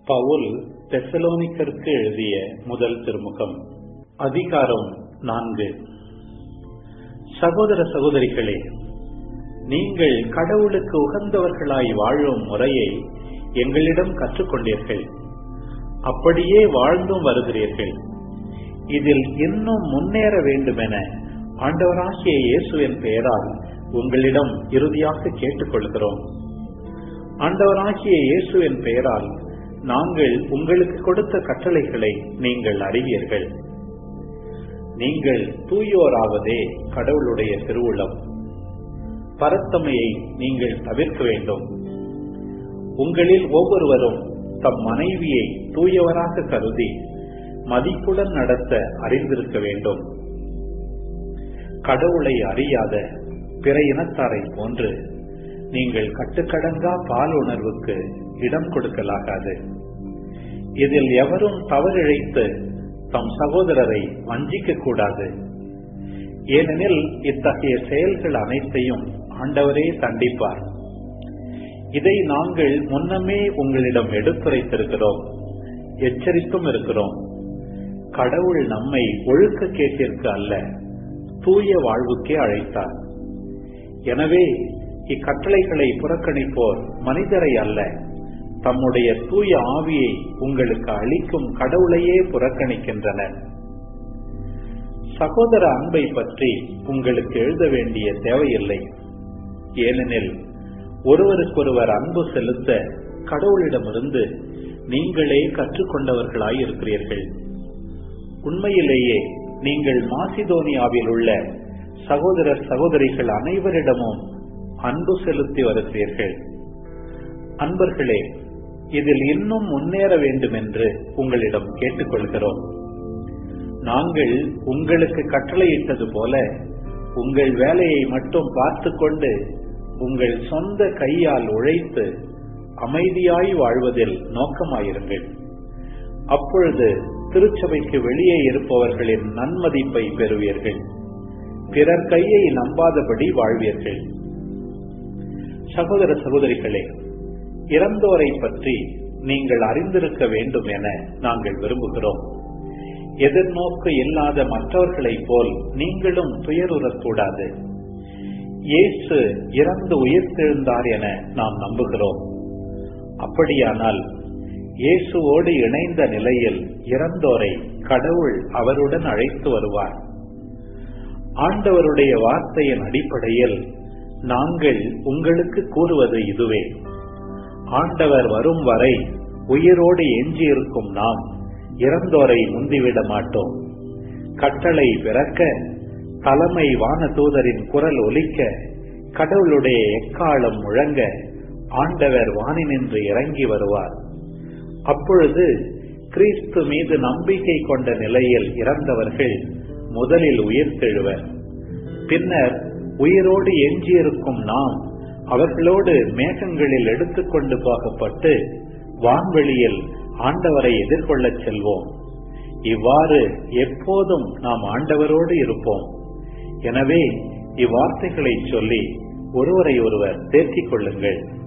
பவுல் தெசலோனிக்கருக்கு எழுதிய முதல் திருமுகம் அதிகாரம் நான்கு சகோதர சகோதரிகளே நீங்கள் கடவுளுக்கு உகந்தவர்களாய் வாழும் முறையை எங்களிடம் கற்றுக்கொண்டீர்கள் அப்படியே வாழ்ந்தும் வருகிறீர்கள் இதில் இன்னும் முன்னேற வேண்டுமென ஆண்டவராகிய இயேசுவின் பெயரால் உங்களிடம் இறுதியாக கேட்டுக்கொள்கிறோம் ஆண்டவராகிய இயேசுவின் பெயரால் நாங்கள் உங்களுக்கு கொடுத்த கட்டளைகளை நீங்கள் அறிவீர்கள் நீங்கள் தூயோராவதே கடவுளுடைய திருவுள்ளம் பரத்தமையை நீங்கள் தவிர்க்க வேண்டும் உங்களில் ஒவ்வொருவரும் தம் மனைவியை தூயவராக கருதி மதிப்புடன் நடத்த அறிந்திருக்க வேண்டும் கடவுளை அறியாத பிற இனத்தாரை போன்று நீங்கள் கட்டுக்கடங்கா பால் உணர்வுக்கு இடம் கொடுக்கலாகாது இதில் எவரும் தவறிழைத்து தம் சகோதரரை வஞ்சிக்க கூடாது ஏனெனில் இத்தகைய செயல்கள் அனைத்தையும் ஆண்டவரே தண்டிப்பார் இதை நாங்கள் முன்னமே உங்களிடம் எடுத்துரைத்திருக்கிறோம் எச்சரித்தும் இருக்கிறோம் கடவுள் நம்மை ஒழுக்க கேட்டிற்கு அல்ல தூய வாழ்வுக்கே அழைத்தார் எனவே இக்கட்டளைகளை புறக்கணிப்போர் மனிதரை அல்ல தம்முடைய தூய ஆவியை உங்களுக்கு அளிக்கும் கடவுளையே புறக்கணிக்கின்றனர் சகோதர அன்பை பற்றி உங்களுக்கு எழுத வேண்டிய தேவையில்லை ஏனெனில் ஒருவருக்கொருவர் அன்பு செலுத்த கடவுளிடமிருந்து நீங்களே கற்றுக்கொண்டவர்களாய் இருக்கிறீர்கள் உண்மையிலேயே நீங்கள் மாசிதோனியாவில் உள்ள சகோதரர் சகோதரிகள் அனைவரிடமும் அன்பு செலுத்தி வருகிறீர்கள் அன்பர்களே இதில் இன்னும் முன்னேற வேண்டும் என்று உங்களிடம் கேட்டுக்கொள்கிறோம் நாங்கள் உங்களுக்கு கட்டளையிட்டது போல உங்கள் வேலையை மட்டும் பார்த்து கொண்டு உங்கள் சொந்த கையால் உழைத்து அமைதியாய் வாழ்வதில் நோக்கமாயிருங்கள் அப்பொழுது திருச்சபைக்கு வெளியே இருப்பவர்களின் நன்மதிப்பை பெறுவீர்கள் பிறர் கையை நம்பாதபடி வாழ்வீர்கள் சகோதர சகோதரிகளே இறந்தோரை பற்றி நீங்கள் அறிந்திருக்க வேண்டும் என நாங்கள் விரும்புகிறோம் எதிர்நோக்கு இல்லாத மற்றவர்களைப் போல் நீங்களும் துயருறக்கூடாது இயேசு இறந்து உயிர்த்தெழுந்தார் என நாம் நம்புகிறோம் அப்படியானால் இயேசுவோடு இணைந்த நிலையில் இறந்தோரை கடவுள் அவருடன் அழைத்து வருவார் ஆண்டவருடைய வார்த்தையின் அடிப்படையில் நாங்கள் உங்களுக்கு கூறுவது இதுவே ஆண்டவர் வரும் வரை உயிரோடு எஞ்சியிருக்கும் நாம் இறந்தோரை முந்திவிட மாட்டோம் கட்டளை பிறக்க தலைமை வான தூதரின் குரல் ஒலிக்க கடவுளுடைய எக்காலம் முழங்க ஆண்டவர் வானினின்று இறங்கி வருவார் அப்பொழுது கிறிஸ்து மீது நம்பிக்கை கொண்ட நிலையில் இறந்தவர்கள் முதலில் உயிர்த்தெழுவர் பின்னர் உயிரோடு எஞ்சியிருக்கும் நாம் அவர்களோடு மேகங்களில் எடுத்துக்கொண்டு போகப்பட்டு வான்வெளியில் ஆண்டவரை எதிர்கொள்ளச் செல்வோம் இவ்வாறு எப்போதும் நாம் ஆண்டவரோடு இருப்போம் எனவே இவ்வார்த்தைகளை சொல்லி ஒருவரை ஒருவர் தேர்த்திக் கொள்ளுங்கள்